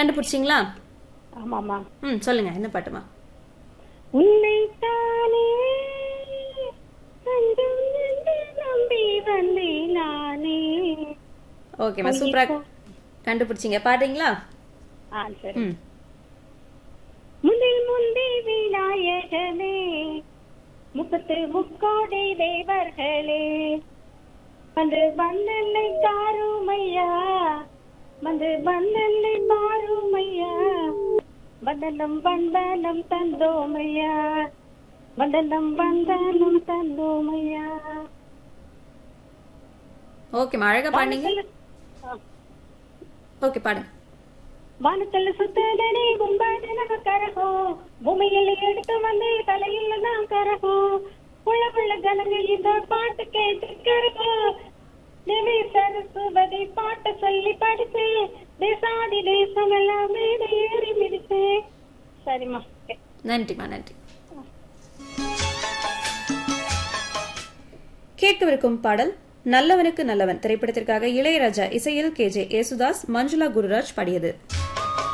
கண்டுபிடிச்சிங்களா ஆமாமா ம் சொல்லுங்க என்ன பாட்டுமா உன்னைத்தானே தஞ்சம் என்று நம்பி வந்தேன் நானே ஓகேம்மா சூப்பரா கண்டுபிடிச்சிங்க பாடுறீங்களா ஆ சரி ம் முந்தில் முந்தி விநாயகனே முப்பத்து முக்கோடி தேவர்களே வந்து வந்தென்னை தாருமையா வந்து வந்தென்னை பாருமையா வந்தனம் வந்தனம் தந்தோமையா வந்தனம் வந்தனம் தந்தோமையா ஓகேம்மா அழகா பாடுனீங்க ஓகே பாடுங்க வானத்தில் சுத்தடனே கும்பாதன கரகம் பூமியில் எடுத்து வந்து தலையில் தான் கரகம் புள்ள புள்ள ஜனங்கள் இந்த பாட்டு கேட்டு கரகம் தேவி சரஸ்வதி பாட்டு சொல்லி படிச்சு தேசாதி தேசம் எல்லாம் மேடை ஏறி மிதிச்சு சரிம்மா ஓகே நன்றிம்மா நன்றி கேட்கவிருக்கும் பாடல் நல்லவனுக்கு நல்லவன் திரைப்படத்திற்காக இளையராஜா இசையில் கே ஜே யேசுதாஸ் மஞ்சுளா குருராஜ் பாடியது